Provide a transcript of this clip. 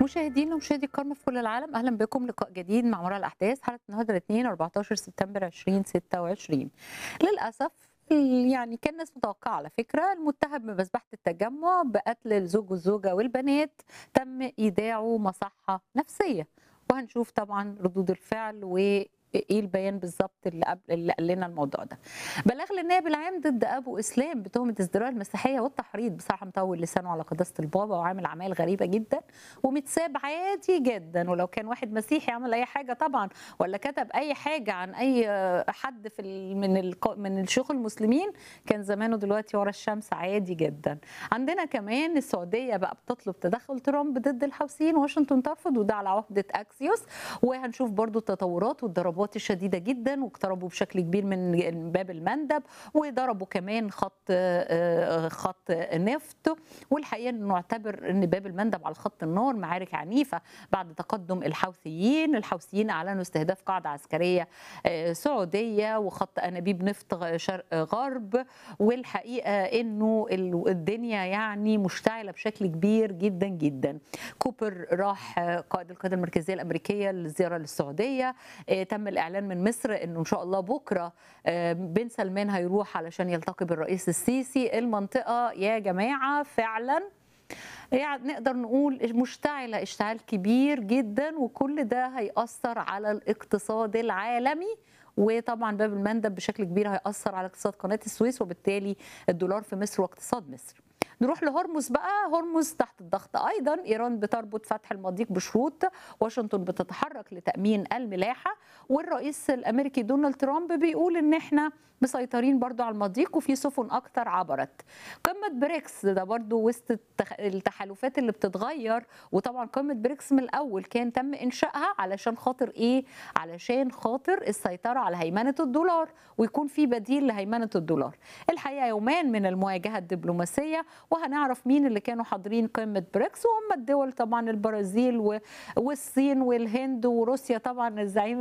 مشاهدينا ومشاهدي الكرم في كل العالم اهلا بكم لقاء جديد مع مرة الاحداث حلقه النهارده الاثنين 14 سبتمبر 2026 للاسف يعني كان الناس متوقعه على فكره المتهم بمذبحه التجمع بقتل الزوج والزوجه والبنات تم ايداعه مصحه نفسيه وهنشوف طبعا ردود الفعل و ايه البيان بالظبط اللي قبل اللي قال لنا الموضوع ده بلغ للنائب العام ضد ابو اسلام بتهمه ازدراء المسيحيه والتحريض بصراحه مطول لسانه على قداسه البابا وعامل اعمال غريبه جدا ومتساب عادي جدا ولو كان واحد مسيحي عمل اي حاجه طبعا ولا كتب اي حاجه عن اي حد في ال من ال من الشيوخ المسلمين كان زمانه دلوقتي ورا الشمس عادي جدا عندنا كمان السعوديه بقى بتطلب تدخل ترامب ضد الحوثيين واشنطن ترفض وده على عهده اكسيوس وهنشوف برضو التطورات والضربات الضربات الشديده جدا واقتربوا بشكل كبير من باب المندب وضربوا كمان خط خط نفط والحقيقه انه نعتبر ان باب المندب على خط النار معارك عنيفه بعد تقدم الحوثيين، الحوثيين اعلنوا استهداف قاعده عسكريه سعوديه وخط انابيب نفط شرق غرب والحقيقه انه الدنيا يعني مشتعله بشكل كبير جدا جدا. كوبر راح قائد القياده المركزيه الامريكيه للزياره للسعوديه تم الاعلان من مصر انه ان شاء الله بكره بن سلمان هيروح علشان يلتقي بالرئيس السيسي المنطقه يا جماعه فعلا يعني نقدر نقول مشتعله اشتعال كبير جدا وكل ده هيأثر على الاقتصاد العالمي وطبعا باب المندب بشكل كبير هيأثر على اقتصاد قناه السويس وبالتالي الدولار في مصر واقتصاد مصر. نروح لهرمز بقى هرمز تحت الضغط ايضا ايران بتربط فتح المضيق بشروط واشنطن بتتحرك لتامين الملاحه والرئيس الامريكي دونالد ترامب بيقول ان احنا مسيطرين برضو على المضيق وفي سفن اكتر عبرت قمه بريكس ده برضو وسط التحالفات اللي بتتغير وطبعا قمه بريكس من الاول كان تم انشائها علشان خاطر ايه علشان خاطر السيطره على هيمنه الدولار ويكون في بديل لهيمنه الدولار الحقيقه يومان من المواجهه الدبلوماسيه وهنعرف مين اللي كانوا حاضرين قمه بريكس وهم الدول طبعا البرازيل والصين والهند وروسيا طبعا الزعيم